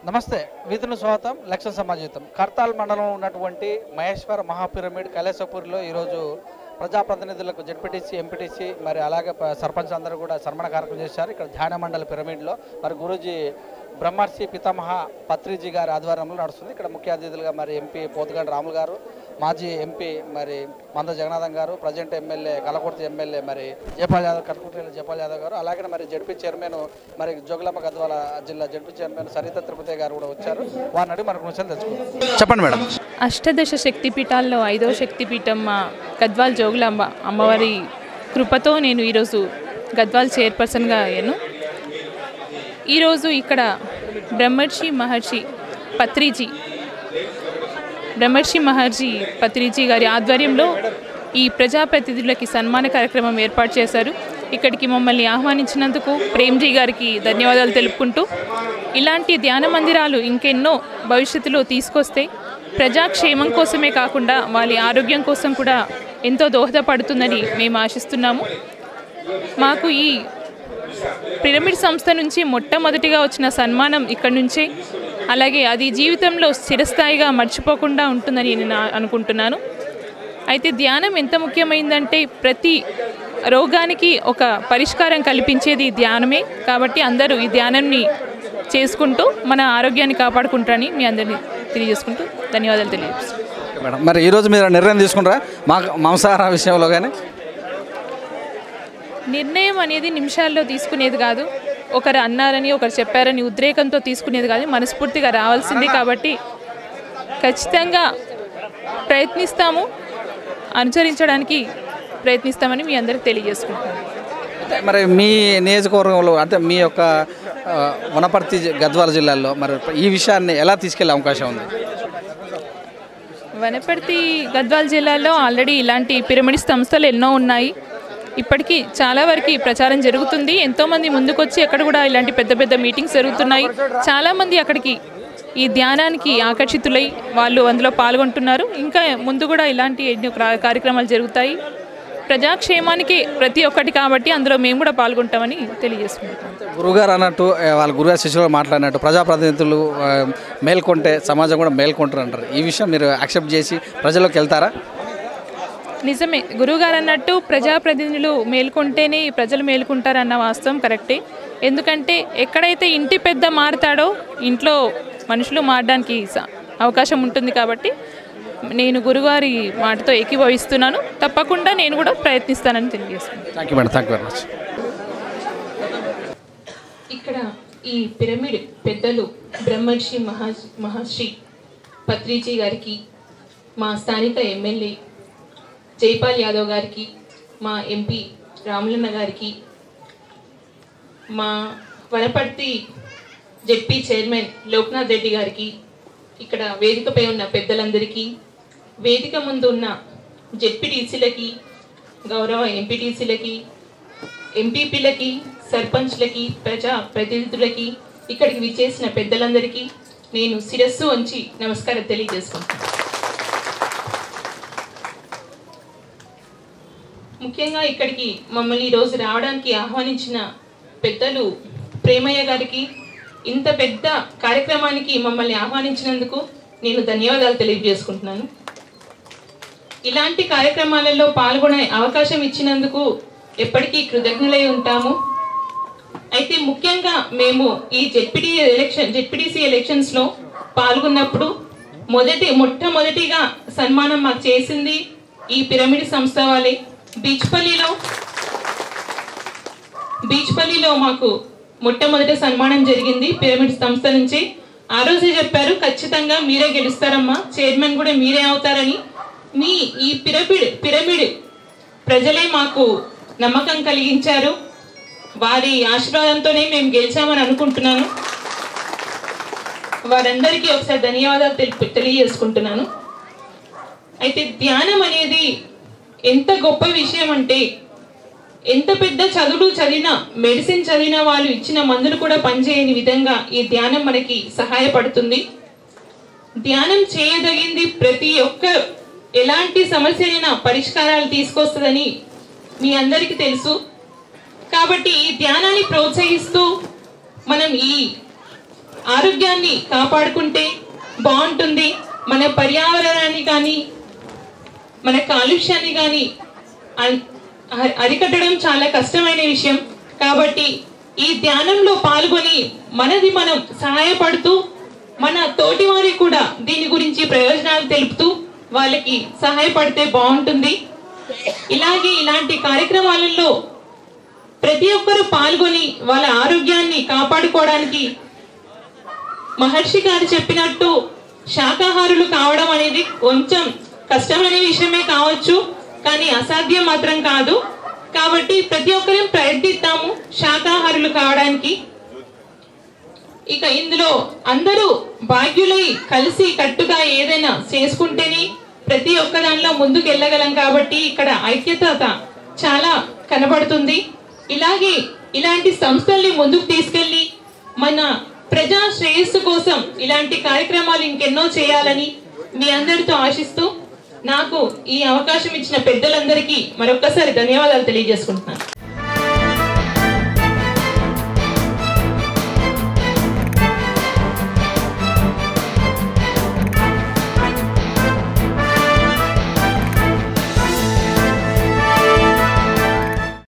నమస్తే విధులు స్వాగతం లక్ష్య సమాజీతం కర్తాల్ మండలం ఉన్నటువంటి మహేశ్వర మహాపిరమిడ్ కైలాసపూర్లో ఈరోజు ప్రజాప్రతినిధులకు జడ్పీటీసీ ఎంపీటీసీ మరి అలాగే ప- సర్పంచ్ అందరూ కూడా సన్మాన కార్యక్రమం చేశారు ఇక్కడ ధ్యాన మండలి పిరమిడ్లో మరి గురూజీ బ్రహ్మర్షి పితామహ పత్రిజీ గారి ఆధ్వర్యంలో నడుస్తుంది ఇక్కడ ముఖ్య అతిథులుగా మరి ఎంపీ పోతుగండి రాములు గారు మాజీ ఎంపీ మరి మంద జగన్నాథం గారు ప్రజెంట్ ఎమ్మెల్యే కలకుర్తి ఎమ్మెల్యే మరి జయపాల్ యాదవ్ కలకుర్తి జయపాల్ యాదవ్ గారు అలాగే మరి జడ్పీ చైర్మన్ మరి జోగులాంబ గద్వాల జిల్లా జడ్పీ చైర్మన్ సరిత తిరుపతి గారు కూడా వచ్చారు వారిని అడిగి మనకు విషయాలు తెలుసుకుందాం చెప్పండి మేడం అష్టదశ శక్తిపీఠాల్లో ఐదో శక్తిపీఠం మా గద్వాల్ జోగులాంబ అమ్మవారి కృపతో నేను ఈరోజు గద్వాల్ చైర్పర్సన్గా అయ్యాను ఈరోజు ఇక్కడ బ్రహ్మర్షి మహర్షి పత్రిజీ బ్రహ్మర్షి మహర్షి పత్రిజీ గారి ఆధ్వర్యంలో ఈ ప్రజాప్రతినిధులకి సన్మాన కార్యక్రమం ఏర్పాటు చేశారు ఇక్కడికి మమ్మల్ని ఆహ్వానించినందుకు ప్రేమ్జీ గారికి ధన్యవాదాలు తెలుపుకుంటూ ఇలాంటి ధ్యాన మందిరాలు ఇంకెన్నో భవిష్యత్తులో తీసుకొస్తే ప్రజాక్షేమం కోసమే కాకుండా వాళ్ళ ఆరోగ్యం కోసం కూడా ఎంతో దోహదపడుతుందని మేము ఆశిస్తున్నాము మాకు ఈ పిరమిడ్ సంస్థ నుంచి మొట్టమొదటిగా వచ్చిన సన్మానం ఇక్కడి నుంచే అలాగే అది జీవితంలో స్థిరస్థాయిగా మర్చిపోకుండా ఉంటుందని నేను ఆ- అనుకుంటున్నాను అయితే ధ్యానం ఎంత ముఖ్యమైందంటే ప్రతి రోగానికి ఒక పరిష్కారం కల్పించేది ధ్యానమే కాబట్టి అందరూ ఈ ధ్యానాన్ని చేసుకుంటూ మన ఆరోగ్యాన్ని కాపాడుకుంటారని మీ అందరినీ తెలియజేసుకుంటూ ధన్యవాదాలు తెలియజేస్తున్నాను మేడం మరి ఈరోజు మీరు నిర్ణయం తీసుకుంటారా మా మాంసాహార విషయంలో కానీ నిర్ణయం అనేది నిమిషాల్లో తీసుకునేది కాదు ఒకరు అన్నారని ఒకరు చెప్పారని ఉద్రేకంతో తీసుకునేది కాదు మనస్ఫూర్తిగా రావాల్సింది కాబట్టి ఖచ్చితంగా ప్రయత్నిస్తాము అనుసరించడానికి ప్రయత్నిస్తామని మీ అందరికి తెలియజేసుకుంటున్నాను అంటే మరి మీ నియోజకవర్గంలో అంటే మీ యొక్క ఆ, వనపర్తి జి- గద్వాల జిల్లాలో మరి ఈ విషయాన్ని ఎలా తీసుకెళ్లే అవకాశం ఉంది వనపర్తి గద్వాల్ జిల్లాలో ఆల్రెడీ ఇలాంటి పిరమిడ్ సంస్థలు ఎన్నో ఉన్నాయి ఇప్పటికీ చాలా వరకు ప్రచారం జరుగుతుంది ఎంతోమంది ముందుకొచ్చి అక్కడ కూడా ఇలాంటి పెద్ద పెద్ద మీటింగ్స్ జరుగుతున్నాయి చాలామంది అక్కడికి ఈ ధ్యానానికి ఆకర్షితులై వాళ్ళు అందులో పాల్గొంటున్నారు ఇంకా ముందు కూడా ఇలాంటి ఎన్నో క్రా- కార్యక్రమాలు జరుగుతాయి ప్రజాక్షేమానికి ప్రతి ఒక్కటి కాబట్టి అందులో మేము కూడా పాల్గొంటామని తెలియజేసుకుంటాం గురుగారు అన్నట్టు ఆ, వాళ్ళ గురుగారు శిష్యులు మాట్లాడినట్టు ప్రజాప్రతినిధులు ఆ, మేల్కొంటే సమాజం కూడా మేల్కొంటారు అంటారు ఈ విషయం మీరు యాక్సెప్ట్ చేసి ప్రజల్లోకి వెళ్తారా నిజమే గురువుగారు అన్నట్టు ప్రజాప్రతినిధులు మేల్కొంటేనే ఈ ప్రజలు మేల్కొంటారన్న వాస్తవం కరెక్టే ఎందుకంటే ఎక్కడైతే ఇంటి పెద్ద మారుతాడో ఇంట్లో మనుషులు మారడానికి స- అవకాశం ఉంటుంది కాబట్టి నేను గురుగారి మాటతో ఏకీభవిస్తున్నాను తప్పకుండా నేను కూడా ప్రయత్నిస్తానని తెలియజేస్తున్నాను thank you madam thank you very much ఇక్కడ ఈ పిరమిడ్ పెద్దలు బ్రహ్మర్షి మహా మహర్షి పత్రిజీ గారికి మా స్థానిక ఎమ్మెల్యే జైపాల్ యాదవ్ గారికి మా ఎంపీ రాములన్న గారికి మా వనపర్తి జెడ్పీ చైర్మన్ లోక్నాథ్ రెడ్డి గారికి ఇక్కడ వేదికపై ఉన్న పెద్దలందరికీ వేదిక ముందు ఉన్న జెడ్పీటీసీలకి గౌరవ ఎంపీటీసీలకి ఎంపీపీలకి సర్పంచ్లకి ప్రజా ప్రతినిధులకి ఇక్కడికి విచ్చేసిన పెద్దలందరికీ నేను శిరస్సు వంచి నమస్కారం తెలియజేసుకుంటాను ముఖ్యంగా ఇక్కడికి మమ్మల్ని ఈరోజు రావడానికి ఆహ్వానించిన పెద్దలు ప్రేమయ్య గారికి ఇంత పెద్ద కార్యక్రమానికి మమ్మల్ని ఆహ్వానించినందుకు నేను ధన్యవాదాలు తెలియజేసుకుంటున్నాను ఇలాంటి కార్యక్రమాలలో పాల్గొనే అవకాశం ఇచ్చినందుకు ఎప్పటికీ కృతజ్ఞులై ఉంటాము అయితే ముఖ్యంగా మేము ఈ జెడ్పీటీ ఎలక్షన్ జెడ్పీటీసీ ఎలక్షన్స్ లో పాల్గొన్నప్పుడు మొదటి మొట్టమొదటిగా సన్మానం మాకు చేసింది ఈ పిరమిడ్ సంస్థ వాళ్ళే బీచ్పల్లిలో బీచ్పల్లిలో మాకు మొట్టమొదటి సన్మానం జరిగింది పిరమిడ్ సంస్థ నుంచి ఆ రోజే చెప్పారు ఖచ్చితంగా మీరే గెలుస్తారమ్మా చైర్మన్ కూడా మీరే అవుతారని మీ ఈ పిరమిడ్ పిరమిడ్ ప్రజలే మాకు నమ్మకం కలిగించారు వారి ఆశీర్వాదంతోనే మేము గెలిచామని అనుకుంటున్నాను వారందరికీ ఒకసారి ధన్యవాదాలు తెలుపు తెలియజేసుకుంటున్నాను అయితే ధ్యానం అనేది ఎంత గొప్ప విషయం అంటే ఎంత పెద్ద చదువులు చదివిన మెడిసిన్ చదివిన వాళ్ళు ఇచ్చిన మందులు కూడా పనిచేయని విధంగా ఈ ధ్యానం మనకి సహాయపడుతుంది ధ్యానం చేయదగింది ప్రతి ఒక్క ఎలాంటి సమస్యలైనా పరిష్కారాలు తీసుకొస్తుందని మీ అందరికీ తెలుసు కాబట్టి ఈ ధ్యానాన్ని ప్రోత్సహిస్తూ మనం ఈ ఆరోగ్యాన్ని కాపాడుకుంటే బాగుంటుంది మన పర్యావరణాన్ని కానీ మన కాలుష్యాన్ని కానీ అన్- అ- అరికట్టడం చాలా కష్టమైన విషయం కాబట్టి ఈ ధ్యానంలో పాల్గొని మనది మనం సహాయపడుతూ మన తోటి వారికి కూడా దీని గురించి ప్రయోజనాలు తెలుపుతూ వాళ్ళకి సహాయపడితే బాగుంటుంది ఇలాగే ఇలాంటి కార్యక్రమాలలో ప్రతి ఒక్కరూ పాల్గొని వాళ్ళ ఆరోగ్యాన్ని కాపాడుకోవడానికి మహర్షి గారు చెప్పినట్టు శాకాహారులు కావడం అనేది కొంచెం కష్టమైన విషయమే కావచ్చు కానీ అసాధ్యం మాత్రం కాదు కాబట్టి ప్రతి ఒక్కరం ప్రయత్నిద్దాము శాకాహారులు కావడానికి ఇక ఇందులో అందరూ భాగ్యులై కలిసి కట్టుగా ఏదైనా చేసుకుంటేనే ప్రతి ఒక్క దానిలో ముందుకు వెళ్ళగలం కాబట్టి ఇక్కడ ఐక్యత చాలా కనబడుతుంది ఇలాగే ఇలాంటి సంస్థల్ని ముందుకు తీసుకెళ్ళి మన ప్రజా శ్రేయస్సు కోసం ఇలాంటి కార్యక్రమాలు ఇంకెన్నో చేయాలని మీ అందరితో ఆశిస్తూ నాకు ఈ అవకాశం ఇచ్చిన పెద్దలందరికీ మరొక్కసారి ధన్యవాదాలు తెలియజేసుకుంటున్నాను